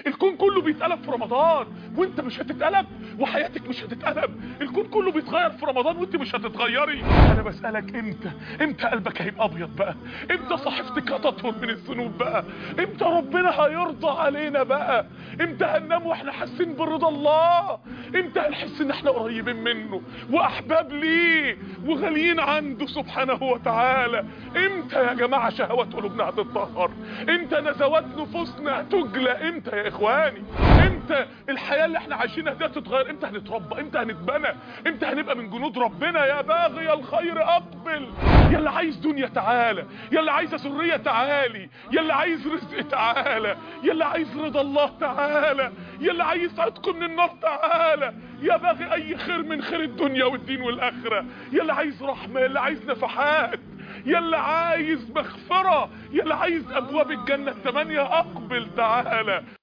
الكون كله بيتقلب في رمضان وانت مش هتتقلب وحياتك مش هتتقلب الكون كله بيتغير في رمضان وانت مش هتتغيري انا بسالك امتى امتى قلبك هيبقى ابيض بقى امتى صحيفتك هتطهر من الذنوب بقى امتى ربنا هيرضى علينا بقى امتى هننام واحنا حاسين برضا الله امتى هنحس ان احنا قريبين منه واحباب ليه وغاليين عنده سبحانه وتعالى امتى يا جماعه شهوات قلوبنا هتتطهر امتى نزوات نفوسنا هتجلى امتى يا اخواني امتى الحياه اللي احنا عايشينها دي هتتغير امتى هنتربى امتى هنتبنى امتى هنبقى من جنود ربنا يا باغي الخير اقبل يا اللي عايز دنيا تعالى يا اللي عايز ذريه تعالي يا اللي عايز رزق تعالى يا اللي عايز رضا الله تعالى يا اللي عايز عتق من النار تعالى يا باغي اي خير من خير الدنيا والدين والاخره يا اللي عايز رحمه يا اللي عايز نفحات يا اللي عايز مغفره يا اللي عايز ابواب الجنه الثمانيه اقبل تعالى